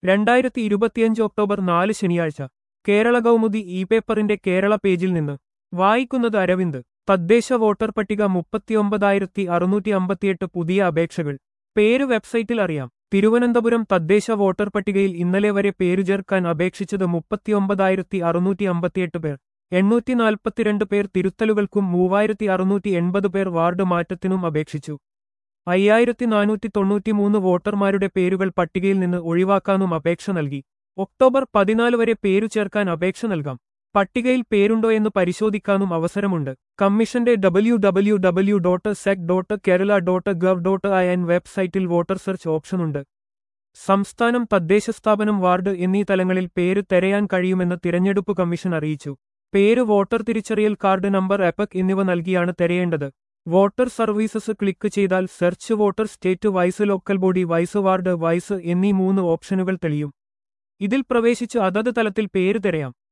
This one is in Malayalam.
രണ്ടായിരത്തി ഇരുപത്തിയഞ്ച് ഒക്ടോബർ നാല് ശനിയാഴ്ച കേരള കൗമുദി ഇ പേപ്പറിന്റെ കേരള പേജിൽ നിന്ന് വായിക്കുന്നത് അരവിന്ദ് തദ്ദേശ വോട്ടർ പട്ടിക മുപ്പത്തിയൊമ്പതായിരത്തി അറുന്നൂറ്റി അമ്പത്തിയെട്ട് പുതിയ അപേക്ഷകൾ പേര് വെബ്സൈറ്റിൽ അറിയാം തിരുവനന്തപുരം തദ്ദേശ വോട്ടർ പട്ടികയിൽ ഇന്നലെ വരെ പേരു ചേർക്കാൻ അപേക്ഷിച്ചത് മുപ്പത്തിയൊമ്പതായിരത്തി അറുന്നൂറ്റി അമ്പത്തിയെട്ട് പേർ എണ്ണൂറ്റി നാൽപ്പത്തിരണ്ട് പേർ തിരുത്തലുകൾക്കും മൂവായിരത്തി അറുന്നൂറ്റി എൺപത് പേർ വാർഡ് മാറ്റത്തിനും അപേക്ഷിച്ചു അയ്യായിരത്തി നാനൂറ്റി തൊണ്ണൂറ്റിമൂന്ന് വോട്ടർമാരുടെ പേരുകൾ പട്ടികയിൽ നിന്ന് ഒഴിവാക്കാനും അപേക്ഷ നൽകി ഒക്ടോബർ പതിനാല് വരെ പേരു ചേർക്കാൻ അപേക്ഷ നൽകാം പട്ടികയിൽ പേരുണ്ടോ എന്ന് പരിശോധിക്കാനും അവസരമുണ്ട് കമ്മീഷന്റെ W W W dot sec dot Kerala dot gov dot I N വെബ്സൈറ്റിൽ വോട്ടർ സെർച്ച് ഓപ്ഷനുണ്ട് സംസ്ഥാനം തദ്ദേശ സ്ഥാപനം വാർഡ് എന്നീ തലങ്ങളിൽ പേര് തെരയാൻ കഴിയുമെന്ന് തിരഞ്ഞെടുപ്പ് കമ്മീഷൻ അറിയിച്ചു പേര് വോട്ടർ തിരിച്ചറിയൽ കാർഡ് നമ്പർ എപക് എന്നിവ നൽകിയാണ് തെരയേണ്ടത് വോട്ടർ സർവീസസ് ക്ലിക്ക് ചെയ്താൽ search voter state wise local body wise ward wise എന്നീ മൂന്ന് ഓപ്ഷനുകൾ തെളിയും ഇതിൽ പ്രവേശിച്ച് അതത് തലത്തിൽ പേര് തിരയാം